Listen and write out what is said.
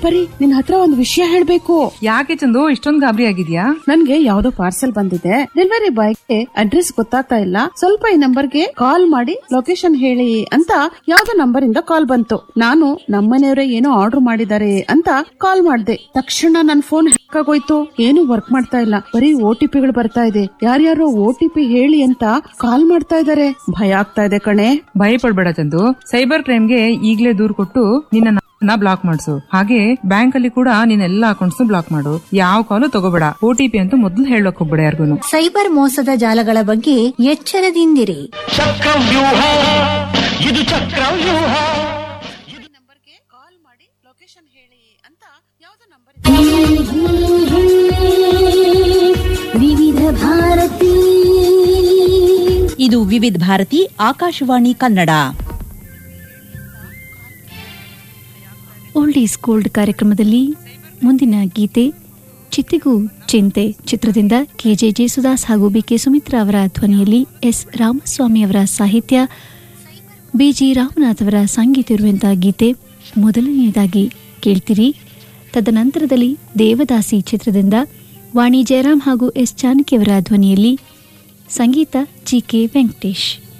ಪರಿ ನಿನ್ ಹತ್ರ ಒಂದು ವಿಷಯ ಹೇಳ್ಬೇಕು ಯಾಕೆ ಚಂದು ಇಷ್ಟೊಂದು ಗಾಬರಿ ಆಗಿದ್ಯಾ ನನ್ಗೆ ಯಾವ್ದೋ ಪಾರ್ಸೆಲ್ ಬಂದಿದೆ ಡೆಲಿವರಿ ಬಾಯ್ಗೆ ಅಡ್ರೆಸ್ ಗೊತ್ತಾಗ್ತಾ ಇಲ್ಲ ಸ್ವಲ್ಪ ಈ ನಂಬರ್ಗೆ ಕಾಲ್ ಮಾಡಿ ಲೊಕೇಶನ್ ಹೇಳಿ ಅಂತ ಯಾವ್ದೋ ನಂಬರ್ ಇಂದ ಕಾಲ್ ಬಂತು ನಾನು ನಮ್ಮನೆಯವರೇ ಏನೋ ಆರ್ಡರ್ ಮಾಡಿದ್ದಾರೆ ಅಂತ ಕಾಲ್ ಮಾಡ್ದೆ ತಕ್ಷಣ ನನ್ ಫೋನ್ ಹ್ಯಾಕ್ ಆಗೋಯ್ತು ಏನು ವರ್ಕ್ ಮಾಡ್ತಾ ಇಲ್ಲ ಬರೀ ಓ ಟಿ ಪಿಗಳು ಬರ್ತಾ ಇದೆ ಯಾರ್ಯಾರೋ ಓ ಟಿ ಪಿ ಹೇಳಿ ಅಂತ ಕಾಲ್ ಮಾಡ್ತಾ ಇದಾರೆ ಭಯ ಆಗ್ತಾ ಇದೆ ಕಣೆ ಭಯ ಪಡ್ಬೇಡ ಚಂದು ಸೈಬರ್ ಕ್ರೈಮ್ಗೆ ಈಗ್ಲೇ ದೂರ್ ಕೊಟ್ಟು ನಿನ್ನ ಬ್ಲಾಕ್ ಮಾಡಿಸು ಹಾಗೆ ಬ್ಯಾಂಕ್ ಅಲ್ಲಿ ಕೂಡ ನಿನ್ನ ಎಲ್ಲಾ ಅಕೌಂಟ್ಸ್ ಬ್ಲಾಕ್ ಮಾಡು ಯಾವ ಕಾಲು ತಗೋಬೇಡ ಒ ಟಿ ಪಿ ಅಂತೂ ಮೊದಲು ಹೇಳಕ್ ಹೋಗ್ಬೇಡ ಯಾರಿಗೂ ಸೈಬರ್ ಮೋಸದ ಜಾಲಗಳ ಬಗ್ಗೆ ಎಚ್ಚರದಿಂದಿರಿ ಚಕ್ರವ್ಯೂಹ ಇದು ಚಕ್ರವ್ಯೂಹ ನಂಬರ್ಗೆ ಕಾಲ್ ಮಾಡಿ ಲೊಕೇಶನ್ ಹೇಳಿ ಅಂತ ಯಾವ್ದೋ ನಂಬರ್ ವಿವಿಧ ಭಾರತಿ ಇದು Vividh Bharati Akashvani Kannada old is gold ಕಾರ್ಯಕ್ರಮದಲ್ಲಿ ಮುಂದಿನ ಗೀತೆ ಚಿತ್ತಿಗೂ ಚಿಂತೆ ಚಿತ್ರದಿಂದ ಕೆಜೆ ಜೇಸುದಾಸ್ ಹಾಗೂ ಬಿಕೆ ಸುಮಿತ್ರಾ ಅವರ ಧ್ವನಿಯಲ್ಲಿ ಎಸ್ ರಾಮಸ್ವಾಮಿ ಅವರ ಸಾಹಿತ್ಯ ಬಿಜಿ ರಾಮನಾಥ್ ಅವರ ಸಂಗೀತ ಇರುವಂತಹ ಗೀತೆ ಮೊದಲನೆಯದಾಗಿ ಕೇಳ್ತೀರಿ ತದನಂತರದಲ್ಲಿ ದೇವದಾಸಿ ಚಿತ್ರದಿಂದ ವಾಣಿ ಜಯರಾಮ್ ಹಾಗೂ ಎಸ್ ಜಾನಕಿಯವರ ಧ್ವನಿಯಲ್ಲಿ ಸಂಗೀತ ಜಿ ಕೆ ವೆಂಕಟೇಶ್